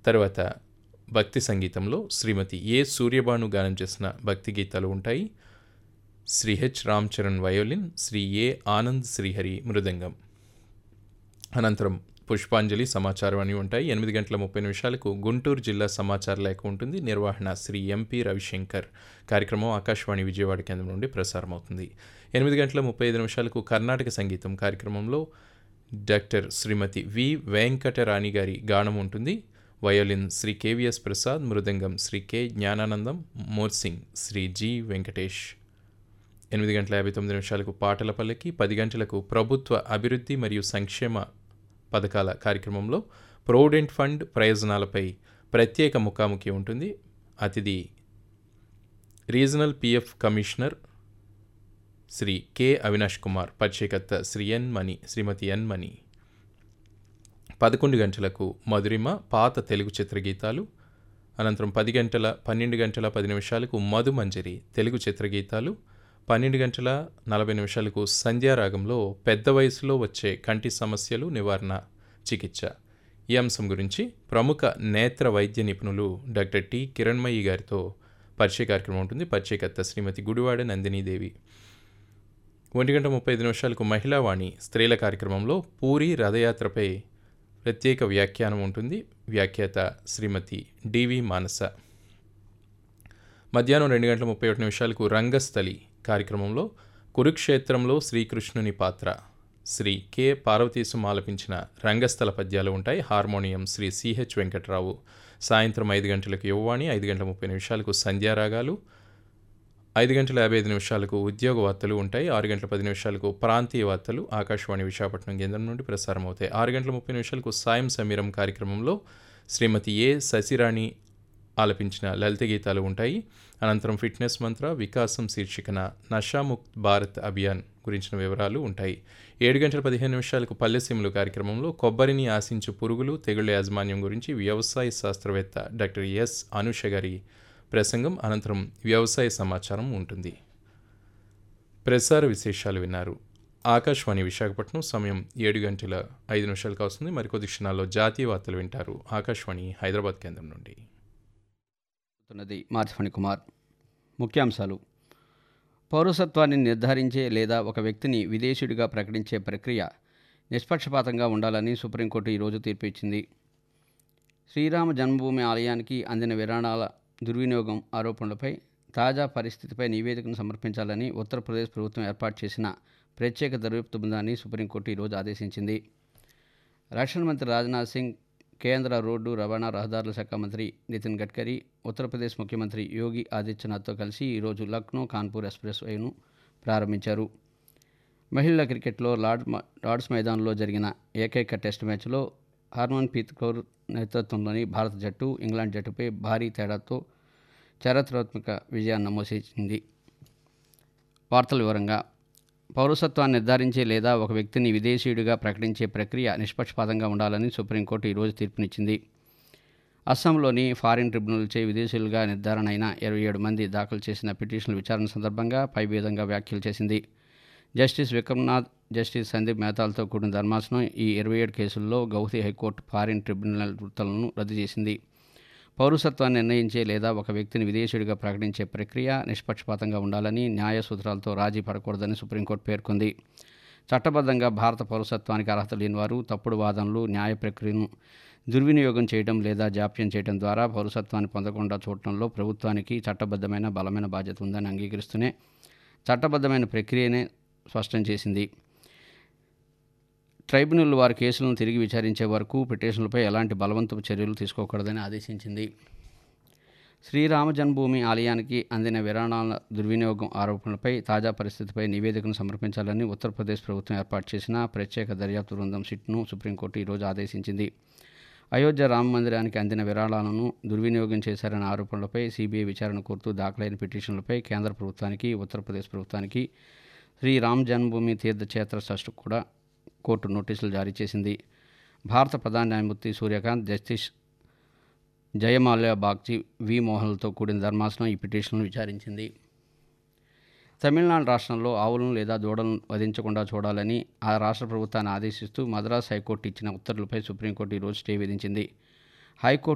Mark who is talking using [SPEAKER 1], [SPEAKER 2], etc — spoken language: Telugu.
[SPEAKER 1] తర్వాత భక్తి సంగీతంలో శ్రీమతి ఏ సూర్యభాను గానం చేసిన భక్తి గీతాలు ఉంటాయి Shri H Ram Charan violin Shri A Anand Srihari మృదంగం అనంతరం పుష్పాంజలి సమాచారం అని ఉంటాయి ఎనిమిది గంటల ముప్పై నిమిషాలకు గుంటూరు జిల్లా సమాచార లేఖ ఉంటుంది నిర్వహణ శ్రీ ఎంపీ రవిశంకర్ కార్యక్రమం ఆకాశవాణి విజయవాడ కేంద్రం నుండి ప్రసారం అవుతుంది ఎనిమిది గంటల ముప్పై ఐదు నిమిషాలకు కర్ణాటక సంగీతం కార్యక్రమంలో డాక్టర్ శ్రీమతి వి వెంకటరాణి గారి గానం ఉంటుంది వయోలిన్ శ్రీ కేవిఎస్ ప్రసాద్ మృదంగం శ్రీ కె జ్ఞానానందం మోర్సింగ్ శ్రీ జి వెంకటేష్ ఎనిమిది గంటల యాభై తొమ్మిది నిమిషాలకు పాటల పల్లకి పది గంటలకు ప్రభుత్వ అభివృద్ధి మరియు సంక్షేమ పథకాల కార్యక్రమంలో ప్రొవిడెంట్ ఫండ్ ప్రయోజనాలపై ప్రత్యేక ముఖాముఖి ఉంటుంది అతిథి regional PF commissioner Shri K Avinash Kumar పరిచయకర్త శ్రీ ఎన్ మణి శ్రీమతి ఎన్ మణి పదకొండు గంటలకు మధురిమ పాత తెలుగు చిత్రగీతాలు అనంతరం పది గంటల పన్నెండు గంటల పది నిమిషాలకు మధుమంజరి తెలుగు చిత్రగీతాలు పన్నెండు గంటల నలభై నిమిషాలకు సంధ్యారాగంలో పెద్ద వయసులో వచ్చే కంటి సమస్యలు నివారణ చికిత్స ఈ అంశం గురించి ప్రముఖ నేత్ర వైద్య నిపుణులు డాక్టర్ టి కిరణ్మయి గారితో పరిచయ కార్యక్రమం ఉంటుంది పరిచయకర్త శ్రీమతి గుడివాడ నందినీదేవి ఒంటి గంట ముప్పై ఐదు నిమిషాలకు మహిళావాణి స్త్రీల కార్యక్రమంలో పూరి రథయాత్రపై ప్రత్యేక వ్యాఖ్యానం ఉంటుంది వ్యాఖ్యాత శ్రీమతి డివి మానస మధ్యాహ్నం రెండు గంటల ముప్పై ఒకటి నిమిషాలకు రంగస్థలి కార్యక్రమంలో కురుక్షేత్రంలో శ్రీకృష్ణుని పాత్ర శ్రీ కె పార్వతీశం ఆలపించిన రంగస్థల పద్యాలు ఉంటాయి హార్మోనియం శ్రీ సిహెచ్ వెంకట్రావు సాయంత్రం ఐదు గంటలకు యువవాణి ఐదు గంటల ముప్పై నిమిషాలకు సంధ్యారాగాలు ఐదు గంటల యాభై ఐదు నిమిషాలకు ఉద్యోగ వార్తలు ఉంటాయి ఆరు గంటల పది నిమిషాలకు ప్రాంతీయ వార్తలు ఆకాశవాణి విశాఖపట్నం కేంద్రం నుండి ప్రసారం అవుతాయి ఆరు గంటల ముప్పై నిమిషాలకు సాయం సమీరం కార్యక్రమంలో శ్రీమతి ఏ శశిరాణి ఆలపించిన లలిత గీతాలు ఉంటాయి అనంతరం ఫిట్నెస్ మంత్ర వికాసం శీర్షికన నషాముక్త్ భారత్ అభియాన్ గురించిన వివరాలు ఉంటాయి ఏడు గంటల పదిహేను నిమిషాలకు పల్లెసీములు కార్యక్రమంలో కొబ్బరిని ఆశించు పురుగులు తెగుళ్ల యాజమాన్యం గురించి వ్యవసాయ శాస్త్రవేత్త డాక్టర్ ఎస్ అనుష గారి ప్రసంగం అనంతరం వ్యవసాయ సమాచారం ఉంటుంది ప్రసార విశేషాలు విన్నారు ఆకాశవాణి విశాఖపట్నం సమయం ఏడు గంటల ఐదు నిమిషాలకు వస్తుంది మరికొద్ది క్షణాల్లో జాతీయ వార్తలు వింటారు ఆకాశవాణి హైదరాబాద్ కేంద్రం నుండి
[SPEAKER 2] ఉన్నది మార్చఫణి కుమార్ ముఖ్యాంశాలు పౌరసత్వాన్ని నిర్ధారించే లేదా ఒక వ్యక్తిని విదేశీయుడిగా ప్రకటించే ప్రక్రియ నిష్పక్షపాతంగా ఉండాలని సుప్రీంకోర్టు ఈరోజు తీర్పు ఇచ్చింది శ్రీరామ జన్మభూమి ఆలయానికి అందిన విరాళాల దుర్వినియోగం ఆరోపణలపై తాజా పరిస్థితిపై నివేదికను సమర్పించాలని ఉత్తరప్రదేశ్ ప్రభుత్వం ఏర్పాటు చేసిన ప్రత్యేక దర్యాప్తు బృందాన్ని సుప్రీంకోర్టు ఈరోజు ఆదేశించింది రక్షణ మంత్రి రాజ్నాథ్ సింగ్ కేంద్ర రోడ్డు రవాణా రహదారుల శాఖ మంత్రి నితిన్ గడ్కరీ ఉత్తరప్రదేశ్ ముఖ్యమంత్రి యోగి ఆదిత్యనాథ్తో కలిసి ఈరోజు లక్నో కాన్పూర్ ఎక్స్ప్రెస్ వేను ప్రారంభించారు మహిళల క్రికెట్లో లార్డ్ లార్డ్స్ మైదానంలో జరిగిన ఏకైక టెస్ట్ మ్యాచ్లో హర్మన్ప్రీత్ కౌర్ నేతృత్వంలోని భారత జట్టు ఇంగ్లాండ్ జట్టుపై భారీ తేడాతో చారిత్రాత్మక విజయాన్ని నమోసించింది వార్తల వివరంగా పౌరసత్వాన్ని నిర్ధారించే లేదా ఒక వ్యక్తిని విదేశీయుడిగా ప్రకటించే ప్రక్రియ నిష్పక్షపాతంగా ఉండాలని సుప్రీంకోర్టు ఈరోజు తీర్పునిచ్చింది అస్సాంలోని ఫారిన్ ట్రిబ్యునల్చే విదేశీయులుగా నిర్ధారణ అయిన ఇరవై ఏడు మంది దాఖలు చేసిన పిటిషన్ల విచారణ సందర్భంగా పై విధంగా వ్యాఖ్యలు చేసింది జస్టిస్ విక్రమ్నాథ్ జస్టిస్ సందీప్ మేతాలతో కూడిన ధర్మాసనం ఈ ఇరవై ఏడు కేసుల్లో గౌహతి హైకోర్టు ఫారిన్ ట్రిబ్యునల్ వృత్తులను రద్దు చేసింది పౌరసత్వాన్ని నిర్ణయించే లేదా ఒక వ్యక్తిని విదేశీయుడిగా ప్రకటించే ప్రక్రియ నిష్పక్షపాతంగా ఉండాలని న్యాయ సూత్రాలతో రాజీ పడకూడదని సుప్రీంకోర్టు పేర్కొంది చట్టబద్ధంగా భారత పౌరసత్వానికి అర్హత లేని వారు తప్పుడు వాదనలు న్యాయ ప్రక్రియను దుర్వినియోగం చేయడం లేదా జాప్యం చేయడం ద్వారా పౌరసత్వాన్ని పొందకుండా చూడటంలో ప్రభుత్వానికి చట్టబద్ధమైన బలమైన బాధ్యత ఉందని అంగీకరిస్తూనే చట్టబద్ధమైన ప్రక్రియనే స్పష్టం చేసింది ట్రైబ్యునల్ వారి కేసులను తిరిగి విచారించే వరకు పిటిషన్లపై ఎలాంటి బలవంతపు చర్యలు తీసుకోకూడదని ఆదేశించింది శ్రీరామ జన్మభూమి ఆలయానికి అందిన విరాళాల దుర్వినియోగం ఆరోపణలపై తాజా పరిస్థితిపై నివేదికను సమర్పించాలని ఉత్తరప్రదేశ్ ప్రభుత్వం ఏర్పాటు చేసిన ప్రత్యేక దర్యాప్తు బృందం సిట్ను సుప్రీంకోర్టు ఈరోజు ఆదేశించింది అయోధ్య రామ మందిరానికి అందిన విరాళాలను దుర్వినియోగం చేశారనే ఆరోపణలపై సిబిఐ విచారణ కోరుతూ దాఖలైన పిటిషన్లపై కేంద్ర ప్రభుత్వానికి ఉత్తరప్రదేశ్ ప్రభుత్వానికి శ్రీ రామ్ జన్మభూమి తీర్థక్షేత్ర ట్రస్ట్ కూడా కోర్టు నోటీసులు జారీ చేసింది భారత ప్రధాన న్యాయమూర్తి సూర్యకాంత్ జస్టిస్ జయమాల్యా బాగ్చి వి మోహన్లతో కూడిన ధర్మాసనం ఈ పిటిషన్ను విచారించింది తమిళనాడు రాష్ట్రంలో ఆవులను లేదా దూడలను వధించకుండా చూడాలని ఆ రాష్ట్ర ప్రభుత్వాన్ని ఆదేశిస్తూ మద్రాస్ హైకోర్టు ఇచ్చిన ఉత్తర్వులపై సుప్రీంకోర్టు ఈరోజు స్టే విధించింది హైకోర్టు